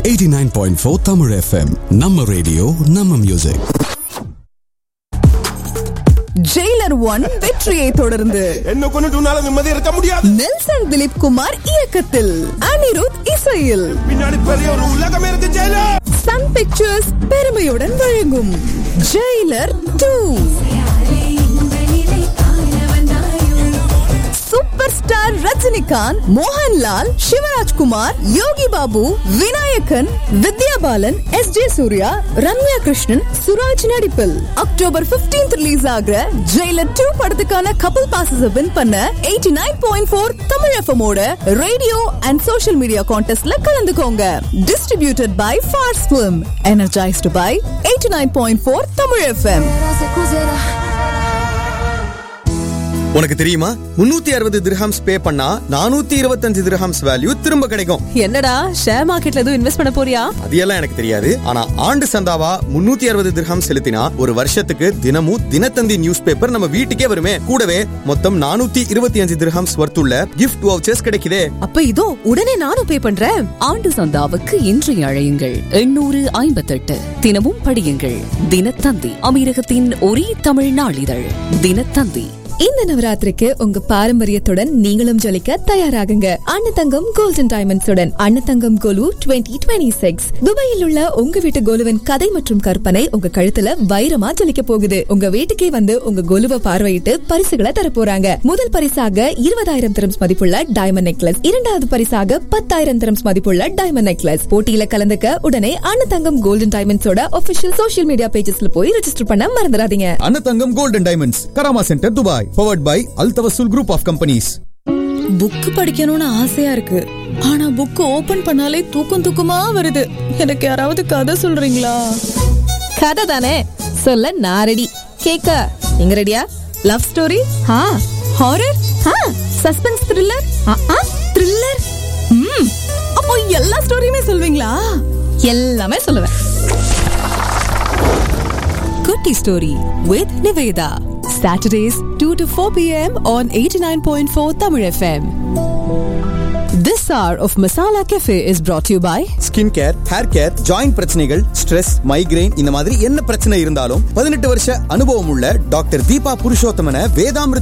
89.4 Tamil FM நம்ம radio நம்ம music Jailer one வெற்றியை தொடர்ந்து என்ன கொண்டுட்டு உன்னால நிம்மதி இருக்க முடியாது நெல்சன் திலீப் குமார் இயக்கத்தில் அனிருத் இசையில் பின்னாடி பெரிய ஒரு உலகமே இருக்கு ஜெயிலர் சன் பிக்சர்ஸ் பெருமையுடன் வழங்கும் Jailer two super star Rajinikanth Mohanlal Shivarajkumar Yogi Babu Vinayakan Vidya Balan S J Suryah Ramya Krishnan Suraj நடிப்பில் அக்டோபர் 15th ரிலீஸ் ஆகிற ஜெயிலர் டூ படத்துக்கான கப்பல் பாசஸ் வின் பண்ண eighty nine point four Tamil FM ஓட ரேடியோ அண்ட் சோஷியல் மீடியா கான்டெஸ்ட்ல கலந்துக்கோங்க distributed by Phars film energised by eighty nine point four Tamil FM உனக்கு தெரியுமா முன்னூத்தி அறுபது திரஹாம்ஸ் பே பண்ணா நானூத்தி இருபத்தஞ்சு திரஹாம்ஸ் வேல்யூ திரும்ப கிடைக்கும் என்னடா ஷேர் மார்க்கெட்ல எதுவும் இன்வெஸ்ட் பண்ண போறியா அது எல்லாம் எனக்கு தெரியாது ஆனா ஆண்டு சந்தாவா முன்னூத்தி அறுபது திரஹாம் செலுத்தினா ஒரு வருஷத்துக்கு தினமும் தினத்தந்தி நியூஸ் பேப்பர் நம்ம வீட்டுக்கே வருமே கூடவே மொத்தம் நானூத்தி இருபத்தி அஞ்சு திரஹாம்ஸ் வர்த்துள்ள கிஃப்ட் வவுச்சர்ஸ் கிடைக்குதே அப்ப இதோ உடனே நானும் பே பண்றேன் ஆண்டு சந்தாவுக்கு இன்று அழையுங்கள் எண்ணூறு ஐம்பத்தெட்டு தினமும் படியுங்கள் தினத்தந்தி அமீரகத்தின் ஒரே தமிழ் நாளிதழ் தினத்தந்தி இந்த நவராத்திரிக்கு உங்க பாரம்பரியத்துடன் நீங்களும் ஜொலிக்க தயாராகுங்க அன்னதங்கம் கோல்டன் டைமண்ட்ஸுடன் அன்னதங்கம் கோலு டுவெண்ட்டி டுவெண்ட்டி சிக்ஸ் துபாயில் உள்ள உங்க வீட்டு கோலுவின் கதை மற்றும் கற்பனை உங்க கழுத்துல வைரமா ஜொலிக்க போகுது உங்க வீட்டுக்கே வந்து உங்க கோலுவை பார்வையிட்டு பரிசுகளை தர போறாங்க முதல் பரிசாக இருபதாயிரம் திரம்ஸ் மதிப்புள்ள டைமண்ட் நெக்லஸ் இரண்டாவது பரிசாக பத்தாயிரம் திரம்ஸ் மதிப்புள்ள டைமண்ட் நெக்லஸ் போட்டியில கலந்துக்க உடனே அன்னதங்கம் கோல்டன் டைமண்ட்ஸோட ஒபிஷியல் சோஷியல் மீடியா பேஜஸ்ல போய் ரெஜிஸ்டர் பண்ண மறந்துடாதீங்க Annathangam golden diamonds Karama centre Dubai powered by Al Tawasul group of companies book படிக்கணும்னு ஆசையா இருக்கு ஆனா புக் ஓபன் பண்ணாலே தூக்கம் தூக்கமா வருது எனக்கு யாராவது கதை சொல்றீங்களா கதை தானே சொல்ல நான் ரெடி கேக்க நீங்க ரெடியா லவ் ஸ்டோரி ஆ ஹாரர் ஆ சஸ்பென்ஸ் த்ரில்லர் ஆ த்ரில்லர் ம் அப்போ எல்லா ஸ்டோரியுமே சொல்வீங்களா எல்லாமே சொல்லுவேன் குட்டி story with Nivetha Saturdays two to four PM on eighty nine point four Tamil FM This hour of Masala Cafe is brought to you by skin care hair care joint பிரச்சனைகள் ஸ்ட்ரெஸ் மைக்ரைன் இந்த மாதிரி என்ன பிரச்சனை இருந்தாலும் பதினெட்டு வருஷ அனுபவம் உள்ள டாக்டர் தீபா புருஷோத்தமன வேதாமிருத்